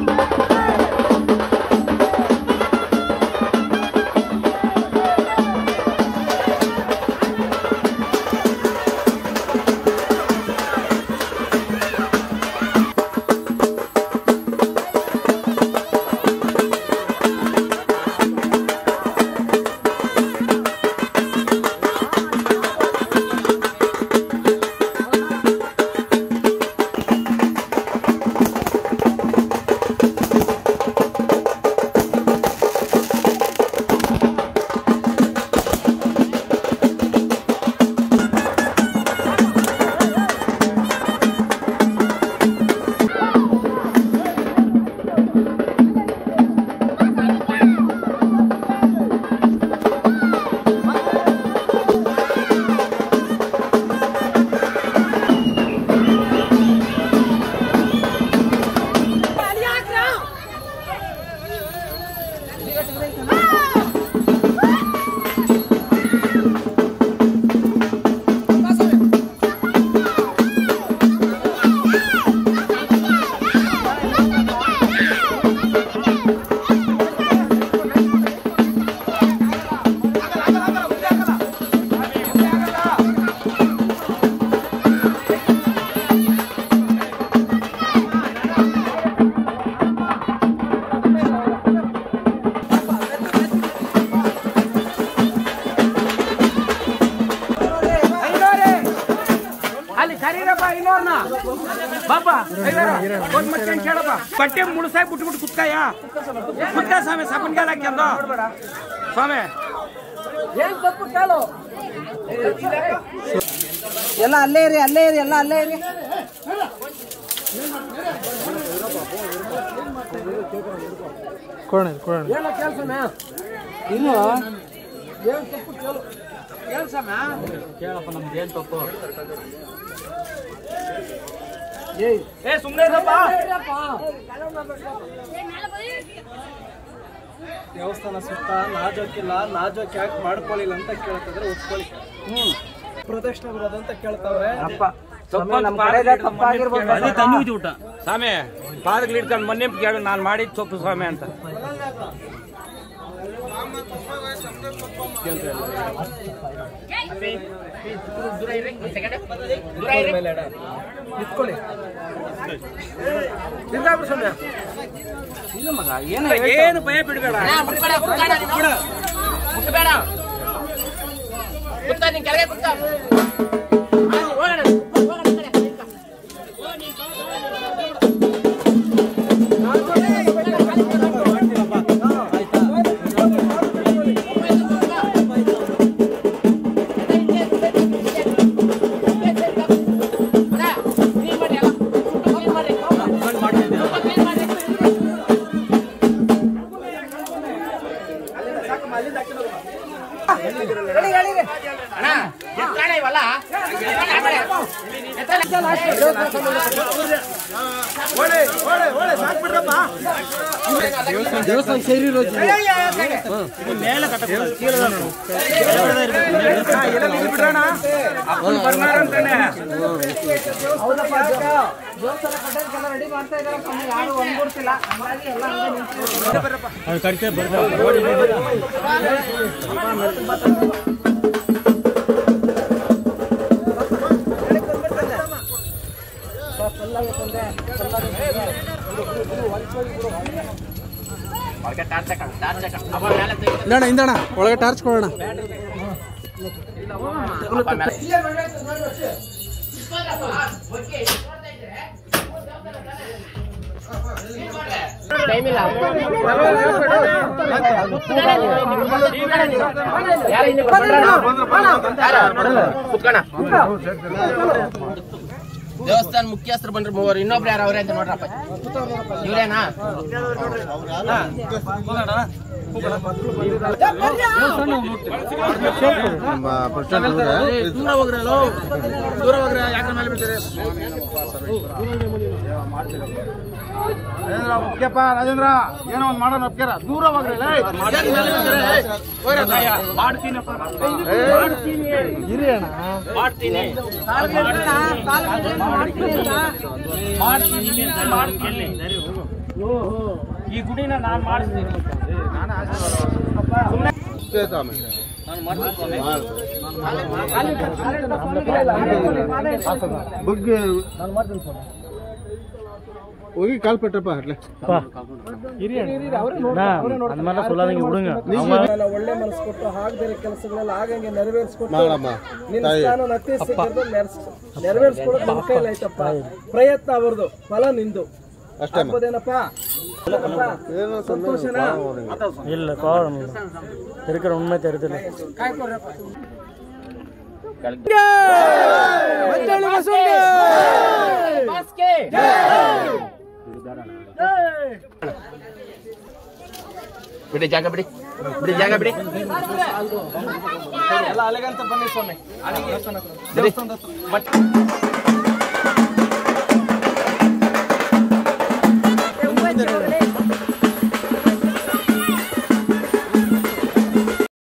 ಅಲ್ಲಿ ಕರೀರಪ್ಪ ಇನ್ನೋರ್ನ ಬಾಪ ಒಂದ್ ಮತ್ತೆ ಕೇಳಪ್ಪ ಬಟ್ಟೆ ಮುಳುಸಾಗಿ ಬಿಟ್ಬಿಟ್ಟು ಕುತ್ಕಾಯ ಕುತ್ಕ ಸ್ವಾಮಿ ಸಪನ್ಗಾಲ ಹಾಕ್ಯಂದು ಸ್ವಾಮಿ ಏನ್ ತಪ್ಪು ಕೇಳು ಎಲ್ಲ ಅಲ್ಲೇ ಇರಿ ಅಲ್ಲೇ ಇರಿ ಎಲ್ಲ ಅಲ್ಲೇ ಇರಿ ಏನೋ ಕೇಳ್ಸಮ್ಮ ಇನ್ನು ಏನ್ ತಪ್ಪು ಕೇಳು ಕೇಳ್ಸಮ್ಮ ಕೇಳಪ್ಪ ನಮ್ದು ಏನ್ ತಪ್ಪು ಏ ಸುಮ್ಮನೆ ದೇವಸ್ಥಾನ ಸುತ್ತ ನಾಜೋಕಿಲ್ಲ ನಾಜೋಕ್ ಯಾಕೆ ಮಾಡ್ಕೊಳ್ಳಿಲ್ಲ ಅಂತ ಕೇಳ್ತಿದ್ರೆ ಒಪ್ಕೊಳ್ಳಿ ಹ್ಮ್ ಪ್ರದಕ್ಷಿಣೆ ಬರೋದು ಅಂತ ಕೇಳ್ತಾವ್ರೆ ಸ್ವಾಮಿ ಪಾದಗಳು ಇಟ್ಕೊಂಡು ಮೊನ್ನೆ ಕೇಳು ನಾನು ಮಾಡಿದ ತಪ್ಪು ಸ್ವಾಮಿ ಅಂತ ನಿಂತ್ಕೊಳ್ಳಿ ಇಲ್ಲ ಮಗ ಏನು ಏನು ಭಯ ಬಿಡಬೇಡ ಮುಟ್ಟಬೇಡ ಕುತ್ತ ನೀನ್ ಕೆಳಗೆ ಕುತ್ತ ಹೋಗೋಣ ಹೋಗೋಣ ಈ ಕಡೆ. ಅಣ್ಣ, clean ಮಾಡಿ ಎಲ್ಲ. clean ಮಾಡಿ. clean ಮಾಡಿ. ಅಣ್ಣ ಎತ್ತಾಳ ಇವಲ್ಲ ದೇವಸ್ಥಾನ ಸೇರಿರೋದು ಮೇಲೆ ಬಿಡೋಣ ಅಪ್ಪನ ಬರ್ನಾರ ಅಂತಾನೆ ಹೌದಪ್ಪ ದೇವಸ್ಥಾನ ಕಟ್ಟೋದಕ್ಕೆಲ್ಲ ರೆಡಿ ಮಾಡ್ತಾ ಇದಾರಪ್ಪ ನೀವು ಯಾರು ಒಂದ್ಬಿಡ್ತಿಲ್ಲ ಹಂಗಾಗಿ ಎಲ್ಲ ಹಂಗೆ ನಿಂತ್ಕೊಳ್ಳಿ. ಒಳಗೆ ಟಾರ್ಚ್ ಹಾಕೋಣ ಟಾರ್ಚ್ ಹಾಕೋಣ ಅವ ಮೇಲೆ ತೆಗಿ. ಇಂದಣ ಇಂದಣ ಒಳಗೆ ಟಾರ್ಚ್ ಕೊಡೋಣ ಅಪ್ಪ ಮೇಲೆ ಟೈಮ್ ಇಲ್ಲ ಯಾರು ಹಿಂದೆ ಬರ್ತಾರ? ಯಾರು? ಕುತ್ಕೋಣ ದೇವಸ್ಥಾನ ಮುಖ್ಯಸ್ಥರು ಬಂದ್ರೆ ಮೂವರು ಇನ್ನೊಬ್ರು ಯಾರು ಅವ್ರೆ ಅಂತ ನೋಡ್ರಪ್ಪ ಇವ್ರೇನಾ ದೂರ ಹೋಗ್ರಲ್ಲೋ ದೂರ ಹೋಗ್ರ ಯಾಕೆ ಮೇಲೆ ಬಿಡ್ತೀರಿ ಒಪ್ಕೆಪ್ಪ ರಾಜೇಂದ್ರ ಏನೋ ಒಂದ್ ಮಾಡೋಣ ಒಪ್ಕೆರ ದೂರ ಹೋಗ್ರಿ ಮಾಡ್ತೀನಪ್ಪ ಮಾಡ್ತೀನಿ ಮಾಡ್ತೀನಿ ಮಾಡ್ತೀನಿ ಈ ಗುಡಿನ ನಾನು ಮಾಡಿಸ್ತೀನಿ ಬಗ್ಗೆ ಹೋಗಿ ಕಾಲ್ ಪೆಟ್ಟಪ್ಪ ಅಟ್ಲೆ ನಾನು ಒಳ್ಳೆ ಮನಸ್ಸು ಕೊಟ್ಟು ಆಗದಿರೋ ಕೆಲಸಗಳೆಲ್ಲ ಆಗಂಗೆ ನೆರವೇರಿಸ್ಕೊಟ್ಟು ಮಾಡಮ್ಮ ನಿನ್ನ ಸ್ಥಾನ ಅತಿ ಶೀಘ್ರದಲ್ಲಿ ನೆರವೇರ್ಸ್- ನೆರವೇರಿಸ್ಕೊಡೋದು ನಿನ್ನ ಕೈಲಿ ಆಯ್ತಪ್ಪ ಪ್ರಯತ್ನ ಅವರದು ಫಲ ನಿಂದು ಅಷ್ಟೇ ಆಗ್ಬೋದೇನಪ್ಪ ಏನೋ ಸಂತೋಷನಾ ಇಲ್ಲ இருக்கிற உண்மை தெரியுது ಬಿಡಿ ಜಾಗ ಬಿಡಿ ಬಿಡಿ ಜಾಗ ಬಿಡಿ ಎಲ್ಲ ಅಲೆಗಂತ ಬನ್ನಿ ಸ್ವಾಮಿ ಬಿಡಿ. ಬಟ್